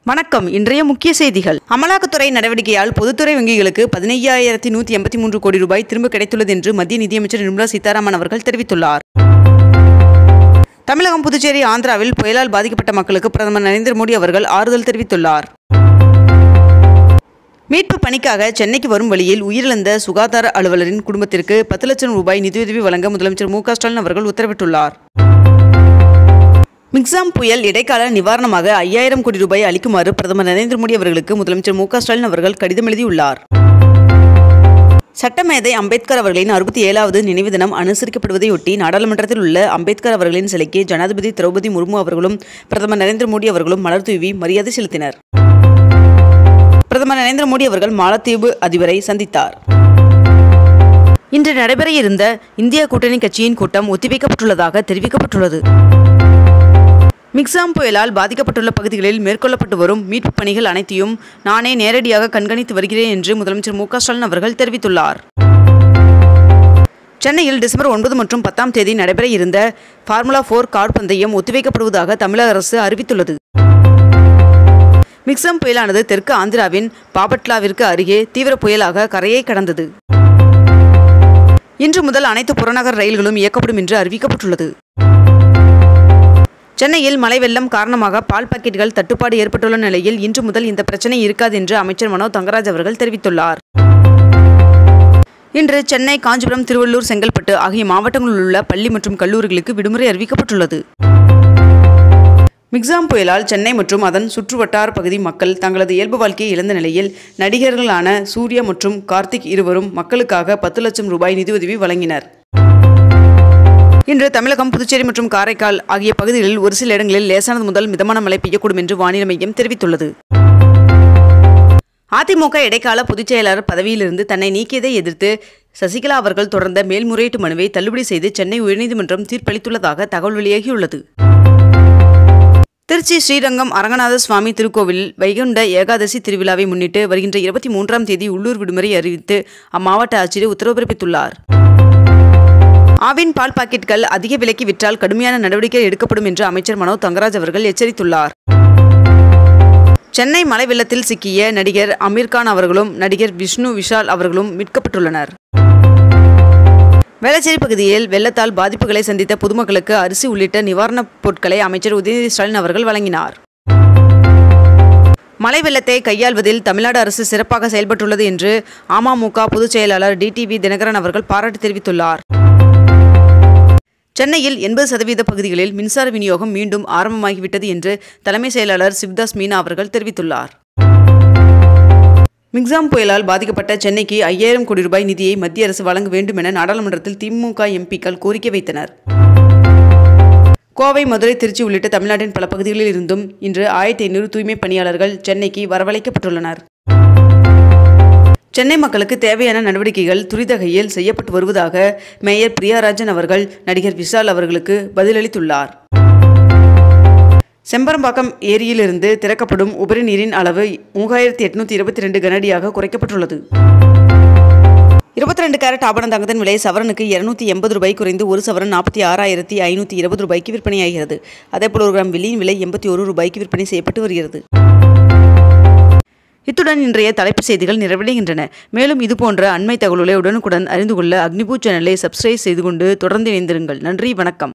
வணக்கம் இன்றைய முக்கிய செய்திகள் அமலாக்கத்துறை நடவடிக்கையால் பொதுத்துறை வங்கிகளுக்கு பதினையாயிரத்தி நூற்றி எண்பத்தி மூன்று கோடி ரூபாய் திரும்ப கிடைத்துள்ளது என்று மத்திய நிதியமைச்சர் நிர்மலா சீதாராமன் அவர்கள் தெரிவித்துள்ளார் தமிழகம் புதுச்சேரி ஆந்திராவில் புயலால் பாதிக்கப்பட்ட மக்களுக்கு பிரதமர் நரேந்திர மோடி அவர்கள் ஆறுதல் தெரிவித்துள்ளார் மீட்பு பணிக்காக சென்னைக்கு வரும் வழியில் உயிரிழந்த சுகாதார அலுவலரின் குடும்பத்திற்கு பத்து லட்சம் ரூபாய் நிதியுதவி வழங்க முதலமைச்சர் மு க ஸ்டாலின் அவர்கள் உத்தரவிட்டுள்ளார் மிக்சாம் புயல் இடைக்கால நிவாரணமாக ஐயாயிரம் கோடி ரூபாய் அளிக்குமாறு பிரதமர் நரேந்திர மோடி அவர்களுக்கு முதலமைச்சர் மு க ஸ்டாலின் அவர்கள் கடிதம் எழுதியுள்ளார் சட்டமேதை அம்பேத்கர் அவர்களின் அறுபத்தி ஏழாவது நினைவு தினம் அனுசரிக்கப்படுவதையொட்டி நாடாளுமன்றத்தில் உள்ள அம்பேத்கர் அவர்களின் சிலைக்கு ஜனாதிபதி திரௌபதி முர்மு அவர்களும் பிரதமர் நரேந்திர மோடி அவர்களும் மலர் தூவி மரியாதை செலுத்தினர் பிரதமர் நரேந்திர மோடி அவர்கள் மாலத்தீவு அதிபரை சந்தித்தார் இன்று நடைபெற இருந்த இந்திய கூட்டணி கட்சியின் கூட்டம் ஒத்திவைக்கப்பட்டுள்ளதாக தெரிவிக்கப்பட்டுள்ளது மிக்சாம் புயலால் பாதிக்கப்பட்டுள்ள பகுதிகளில் மேற்கொள்ளப்பட்டு வரும் மீட்புப் பணிகள் அனைத்தையும் நானே நேரடியாக கண்காணித்து வருகிறேன் என்று முதலமைச்சர் மு க ஸ்டாலின் அவர்கள் தெரிவித்துள்ளார் சென்னையில் டிசம்பர் ஒன்பது மற்றும் பத்தாம் தேதி நடைபெற இருந்த ஃபார்முலா போர் கார் பந்தயம் ஒத்திவைக்கப்படுவதாக தமிழக அரசு அறிவித்துள்ளது மிக்சம் புயலானது தெற்கு ஆந்திராவின் பாபட்லாவிற்கு அருகே தீவிர புயலாக கரையை கடந்தது இன்று முதல் அனைத்து புறநகர் ரயில்களும் இயக்கப்படும் என்று அறிவிக்கப்பட்டுள்ளது சென்னையில் மழை வெள்ளம் காரணமாக பால் பாக்கெட்டுகள் தட்டுப்பாடு ஏற்பட்டுள்ள நிலையில் இன்று முதல் இந்த பிரச்சனை இருக்காது என்று அமைச்சர் மனோ தங்கராஜ் அவர்கள் தெரிவித்துள்ளார் இன்று சென்னை காஞ்சிபுரம் திருவள்ளூர் செங்கல்பட்டு ஆகிய மாவட்டங்களில் உள்ள பள்ளி மற்றும் கல்லூரிகளுக்கு விடுமுறை அறிவிக்கப்பட்டுள்ளது மிக்சாம் புயலால் சென்னை மற்றும் அதன் சுற்றுவட்டார பகுதி மக்கள் தங்களது இயல்பு வாழ்க்கையை இழந்த நிலையில் நடிகர்களான சூர்யா மற்றும் கார்த்திக் இருவரும் மக்களுக்காக பத்து லட்சம் ரூபாய் நிதியுதவி வழங்கினர் இன்று தமிழகம் புதுச்சேரி மற்றும் காரைக்கால் ஆகிய பகுதிகளில் ஒரு சில இடங்களில் லேசானது முதல் மிதமான மழை பெய்யக்கூடும் என்று வானிலை மையம் தெரிவித்துள்ளது அதிமுக இடைக்கால பொதுச் செயலாளர் பதவியிலிருந்து தன்னை நீக்கியதை எதிர்த்து சசிகலா அவர்கள் தொடர்ந்த மேல்முறையீட்டு மனுவை தள்ளுபடி செய்து சென்னை உயர்நீதிமன்றம் தீர்ப்பளித்துள்ளதாக தகவல் வெளியாகியுள்ளது திருச்சி ஸ்ரீரங்கம் அரங்கநாத சுவாமி திருக்கோவிலில் வைகுண்ட ஏகாதசி திருவிழாவை முன்னிட்டு வருகின்ற இருபத்தி மூன்றாம் தேதி உள்ளூர் விடுமுறை அறிவித்து அம்மாவட்ட ஆட்சியர் உத்தரவு பிறப்பித்துள்ளார் ஆவின் பால் பாக்கெட்டுகள் அதிக விலைக்கு விற்றால் கடுமையான நடவடிக்கை எடுக்கப்படும் என்று அமைச்சர் மனோ தங்கராஜ் அவர்கள் எச்சரித்துள்ளார் சென்னை மழை வெள்ளத்தில் சிக்கிய நடிகர் அமீர்கான் அவர்களும் நடிகர் விஷ்ணு விஷால் அவர்களும் மீட்கப்பட்டுள்ளனர் வேளச்சேரி பகுதியில் வெள்ளத்தால் பாதிப்புகளை சந்தித்த பொதுமக்களுக்கு அரிசி உள்ளிட்ட நிவாரணப் பொருட்களை அமைச்சர் உதயநிதி ஸ்டாலின் அவர்கள் வழங்கினார் மழை வெள்ளத்தை கையாள்வதில் தமிழ்நாடு அரசு சிறப்பாக செயல்பட்டுள்ளது என்று அமமுக பொதுச் செயலாளர் டிடிவி தினகரன் அவர்கள் பாராட்டு தெரிவித்துள்ளார் சென்னையில் எண்பது சதவீத பகுதிகளில் மின்சார விநியோகம் மீண்டும் ஆரம்பமாகிவிட்டது என்று தலைமை செயலாளர் சிவ்தாஸ் மீனா அவர்கள் தெரிவித்துள்ளார் மிக்சாம் புயலால் பாதிக்கப்பட்ட சென்னைக்கு ஐயாயிரம் கோடி ரூபாய் நிதியை மத்திய அரசு வழங்க வேண்டும் என நாடாளுமன்றத்தில் திமுக எம்பிக்கள் கோரிக்கை வைத்தனர் கோவை மதுரை திருச்சி உள்ளிட்ட தமிழ்நாட்டின் பல பகுதிகளில் இருந்தும் இன்று ஆயிரத்தி ஐநூறு தூய்மை பணியாளர்கள் சென்னைக்கு வரவழைக்கப்பட்டுள்ளனர் சென்னை மக்களுக்கு தேவையான நடவடிக்கைகள் துரிதகையில் செய்யப்பட்டு வருவதாக மேயர் பிரியாராஜன் அவர்கள் நடிகர் விஷால் அவர்களுக்கு பதிலளித்துள்ளார் செம்பரம்பாக்கம் ஏரியிலிருந்து திறக்கப்படும் உபரி நீரின் அளவு மூவாயிரத்தி எட்நூத்தி இருபத்தி ரெண்டு கனடியாக குறைக்கப்பட்டுள்ளது இருபத்தி ரெண்டு கேரட் ஆபரண தங்கத்தின் விலை சவரனுக்கு இருநூத்தி எண்பது ரூபாய் குறைந்து ஒரு சவரன் நாற்பத்தி ஆறாயிரத்தி ஐநூற்றி இருபது ரூபாய்க்கு விற்பனையாகிறது அதேபோல் ஒரு கிராம் வெள்ளியின் விலை எண்பத்தி ஒரு ரூபாய்க்கு விற்பனை செய்யப்பட்டு வருகிறது இத்துடன் இன்றைய தலைப்புச் செய்திகள் நிறைவடைகின்றன மேலும் இதுபோன்ற அண்மை தகவல்களை உடனுக்குடன் அறிந்து கொள்ள அக்னிபூ சேனலை சப்ஸ்கிரைப் செய்து கொண்டு தொடர்ந்து இணைந்திருங்கள் நன்றி வணக்கம்